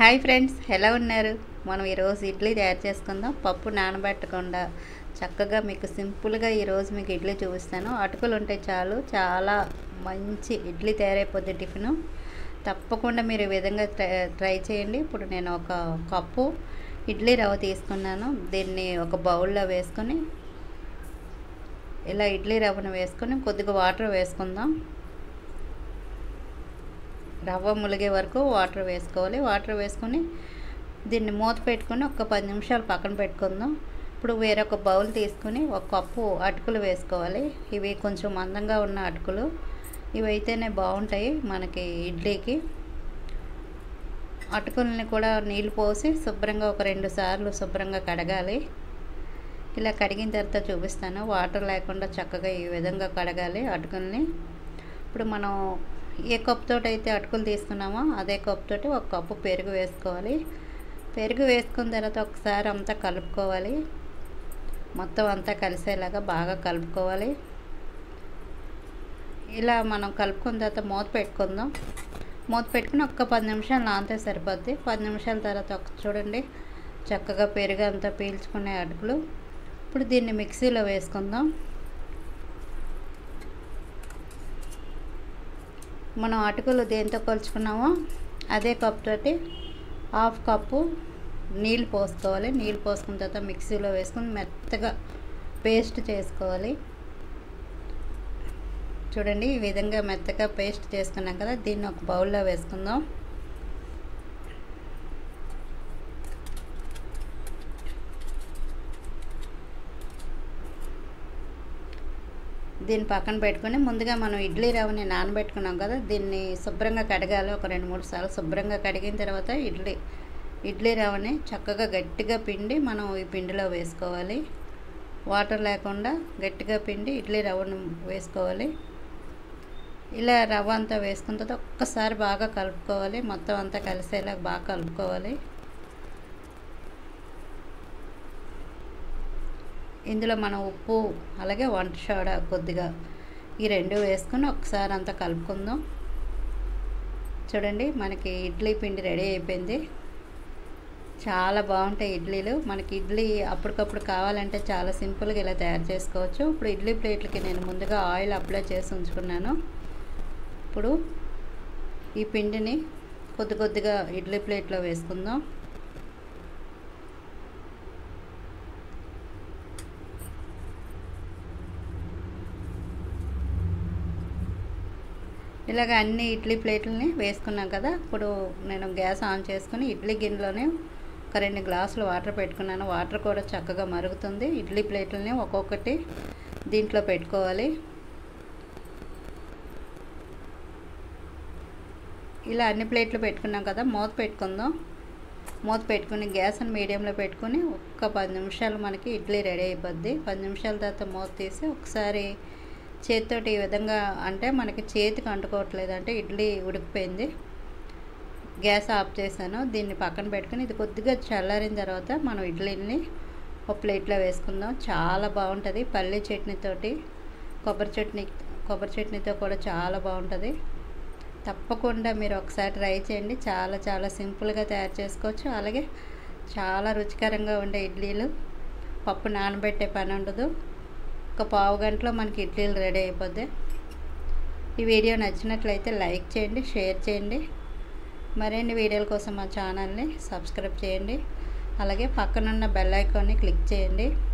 hi friends ఎలా ఉన్నారు మనం ఈరోజు ఇడ్లీ తయారు చేసుకుందాం పప్పు నానబెట్టకుండా చక్కగా మీకు సింపుల్గా ఈరోజు మీకు ఇడ్లీ చూపిస్తాను అటుకులు ఉంటే చాలు చాలా మంచి ఇడ్లీ తయారైపోద్ది టిఫిను తప్పకుండా మీరు ఈ విధంగా ట్రై ట్రై చేయండి ఇప్పుడు నేను ఒక కప్పు ఇడ్లీ రవ్వ తీసుకున్నాను దీన్ని ఒక బౌల్లో వేసుకొని ఇలా ఇడ్లీ రవ్వను వేసుకొని కొద్దిగా వాటర్ వేసుకుందాం రవ్వ ములిగే వరకు వాటర్ వేసుకోవాలి వాటర్ వేసుకొని దీన్ని మూత పెట్టుకొని ఒక పది నిమిషాలు పక్కన పెట్టుకుందాం ఇప్పుడు వేరొక బౌల్ తీసుకొని ఒక కప్పు అటుకులు వేసుకోవాలి ఇవి కొంచెం మందంగా ఉన్న అటుకులు ఇవి అయితేనే బాగుంటాయి మనకి ఇడ్లీకి అటుకుల్ని కూడా నీళ్ళు పోసి శుభ్రంగా ఒక రెండు సార్లు శుభ్రంగా కడగాలి ఇలా కడిగిన తర్వాత చూపిస్తాను వాటర్ లేకుండా చక్కగా ఈ విధంగా కడగాలి అటుకుల్ని ఇప్పుడు మనం ఏ కప్తో అయితే అటుకులు తీసుకున్నామో అదే కప్తోటి ఒక కప్పు పెరుగు వేసుకోవాలి పెరుగు వేసుకున్న తర్వాత ఒకసారి అంతా కలుపుకోవాలి మొత్తం అంతా కలిసేలాగా బాగా కలుపుకోవాలి ఇలా మనం కలుపుకున్న తర్వాత మూత పెట్టుకుందాం మూత పెట్టుకుని ఒక్క పది నిమిషాలు నానితే సరిపోద్ది పది నిమిషాల తర్వాత ఒక చూడండి చక్కగా పెరుగు అంతా పీల్చుకునే అటుకులు ఇప్పుడు దీన్ని మిక్సీలో వేసుకుందాం మనం అటుకులు దేంతో కొలుచుకున్నామో అదే కప్ తోటి హాఫ్ కప్పు నీళ్ళు పోసుకోవాలి నీళ్ళు పోసుకున్న తర్వాత మిక్సీలో వేసుకుని మెత్తగా పేస్ట్ చేసుకోవాలి చూడండి ఈ విధంగా మెత్తగా పేస్ట్ చేసుకున్నాం కదా దీన్ని ఒక బౌల్లో వేసుకుందాం దీన్ని పక్కన పెట్టుకొని ముందుగా మనం ఇడ్లీ రవ్వని నానబెట్టుకున్నాం కదా దీన్ని శుభ్రంగా కడగాలి ఒక రెండు మూడు సార్లు శుభ్రంగా కడిగిన తర్వాత ఇడ్లీ ఇడ్లీ రవ్వని చక్కగా గట్టిగా పిండి మనం ఈ పిండిలో వేసుకోవాలి వాటర్ లేకుండా గట్టిగా పిండి ఇడ్లీ రవ్వను వేసుకోవాలి ఇలా రవ్వ అంతా వేసుకున్న తర్వాత ఒక్కసారి బాగా కలుపుకోవాలి మొత్తం అంతా కలిసేలా బాగా కలుపుకోవాలి ఇందులో మనం ఉప్పు అలాగే వంట సోడా కొద్దిగా ఈ రెండు వేసుకొని ఒకసారి అంతా కలుపుకుందాం చూడండి మనకి ఇడ్లీ పిండి రెడీ అయిపోయింది చాలా బాగుంటాయి ఇడ్లీలు మనకి ఇడ్లీ అప్పటికప్పుడు కావాలంటే చాలా సింపుల్గా ఇలా తయారు చేసుకోవచ్చు ఇప్పుడు ఇడ్లీ ప్లేట్లకి నేను ముందుగా ఆయిల్ అప్లై చేసి ఉంచుకున్నాను ఇప్పుడు ఈ పిండిని కొద్ది కొద్దిగా ఇడ్లీ ప్లేట్లో వేసుకుందాం ఇలాగ అన్ని ఇడ్లీ ప్లేట్లని వేసుకున్నాం కదా ఇప్పుడు నేను గ్యాస్ ఆన్ చేసుకుని ఇడ్లీ గిన్నెలోనే ఒక రెండు గ్లాసులు వాటర్ పెట్టుకున్నాను వాటర్ కూడా చక్కగా మరుగుతుంది ఇడ్లీ ప్లేట్లని ఒక్కొక్కటి దీంట్లో పెట్టుకోవాలి ఇలా అన్ని ప్లేట్లు పెట్టుకున్నాం కదా మూత పెట్టుకుందాం మూత పెట్టుకుని గ్యాస్ని మీడియంలో పెట్టుకుని ఒక్క పది నిమిషాలు మనకి ఇడ్లీ రెడీ అయిపోద్ది పది నిమిషాల తర్వాత మూత తీసి ఒకసారి చేతితోటి ఈ విధంగా అంటే మనకి చేతికి అంటుకోవట్లేదు అంటే ఇడ్లీ ఉడికిపోయింది గ్యాస్ ఆఫ్ చేశాను దీన్ని పక్కన పెట్టుకుని ఇది కొద్దిగా చల్లారిన తర్వాత మనం ఇడ్లీని ఒక ప్లేట్లో వేసుకుందాం చాలా బాగుంటుంది పల్లీ చట్నీతోటి కొబ్బరి చట్నీ కొబ్బరి చట్నీతో కూడా చాలా బాగుంటుంది తప్పకుండా మీరు ఒకసారి ట్రై చేయండి చాలా చాలా సింపుల్గా తయారు చేసుకోవచ్చు అలాగే చాలా రుచికరంగా ఉండే ఇడ్లీలు పప్పు నానబెట్టే పని ఉండదు ఒక పావు గంటలో మనకి ఇడ్లీలు రెడీ అయిపోద్ది ఈ వీడియో నచ్చినట్లయితే లైక్ చేయండి షేర్ చేయండి మరిన్ని వీడియోల కోసం మా ఛానల్ని సబ్స్క్రైబ్ చేయండి అలాగే పక్కనున్న బెల్ ఐకాన్ని క్లిక్ చేయండి